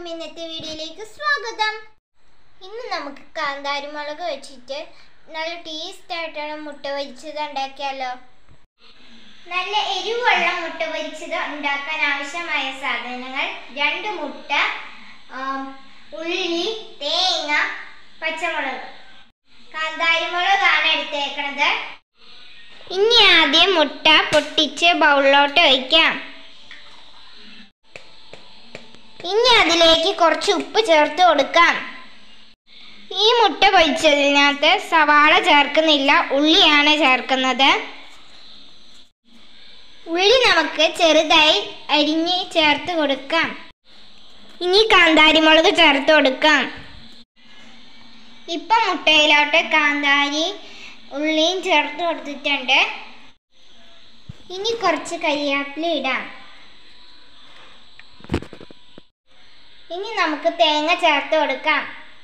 എല്ലാവർക്കും ഇന്നത്തെ വീഡിയോയിലേക്ക് സ്വാഗതം ഇന്ന് നമുക്ക് കാന്താരി മുളക് വെച്ചിട്ട് നല്ല ടേസ്റ്റ് ആയിട്ടുള്ള മുട്ട പൊരിച്ചത് ഉണ്ടാക്കിയാലോ നല്ല എരിവുള്ള മുട്ട പൊരിച്ചത് ഉണ്ടാക്കാൻ ആവശ്യമായ സാധനങ്ങൾ രണ്ട് മുട്ട ആം, ഉള്ളി തേങ്ങ പച്ചമുളക് കാന്താരി മുളകാണ് എടുത്തേക്കണത് ഇനി ആദ്യം മുട്ട പൊട്ടിച്ച് ബൗളിലോട്ട് വയ്ക്കാം ഇനി അതിലേക്ക് കുറച്ച് ഉപ്പ് ചേർത്ത് കൊടുക്കാം ഈ മുട്ട പൊരിച്ചതിനകത്ത് സവാള ചേർക്കുന്നില്ല ഉള്ളിയാണ് ചേർക്കുന്നത് ഉള്ളി നമുക്ക് ചെറുതായി അരിഞ്ഞ് ചേർത്ത് കൊടുക്കാം ഇനി കാന്താരിമുളക് ചേർത്ത് കൊടുക്കാം ഇപ്പം മുട്ടയിലോട്ട് കാന്താരി ഉള്ളിയും ചേർത്ത് കൊടുത്തിട്ടുണ്ട് ഇനി കുറച്ച് കരിയാപ്പില ഇടാം ഇനി നമുക്ക് തേങ്ങ ചേർത്ത് കൊടുക്കാം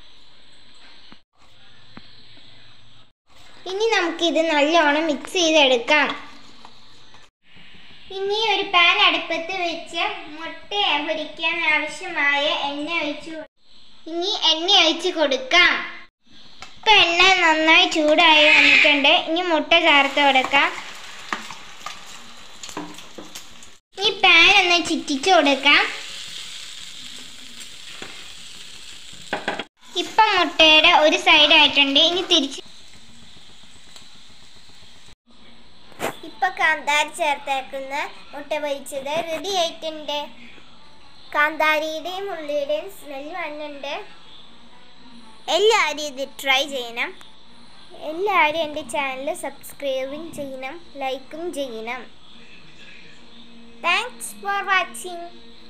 ഇനി നമുക്കിത് നല്ലോണം മിക്സ് ചെയ്തെടുക്കാം ഇനി ഒരു പാൻ അടുപ്പത്ത് വെച്ച് മുട്ട പൊരിക്കാൻ ആവശ്യമായ എണ്ണ ഒഴിച്ചു കൊ- ഇനി എണ്ണ ഒഴിച്ച് കൊടുക്കാം ഇപ്പൊ എണ്ണ നന്നായി ചൂടായി വന്നിട്ടുണ്ട് ഇനി മുട്ട ചേർത്ത് കൊടുക്കാം ഇനി പാൻ ഒന്ന് ചുറ്റിച്ചു കൊടുക്കാം ഇപ്പം മുട്ടയുടെ ഒരു സൈഡ് ആയിട്ടുണ്ട് ഇനി തിരിച്ച് ഇപ്പൊ കാന്താരി ചേർത്തേക്കുന്ന മുട്ട പൊരിച്ചത് റെഡി ആയിട്ടുണ്ട് കാന്താരിയുടെയും ഉള്ളിയുടെയും സ്മെൽ വന്നുണ്ട് എല്ലാവരും ഇത് ട്രൈ ചെയ്യണം എല്ലാവരും എൻ്റെ ചാനൽ സബ്സ്ക്രൈബും ചെയ്യണം ലൈക്കും ചെയ്യണം താങ്ക്സ് ഫോർ വാച്ചിങ്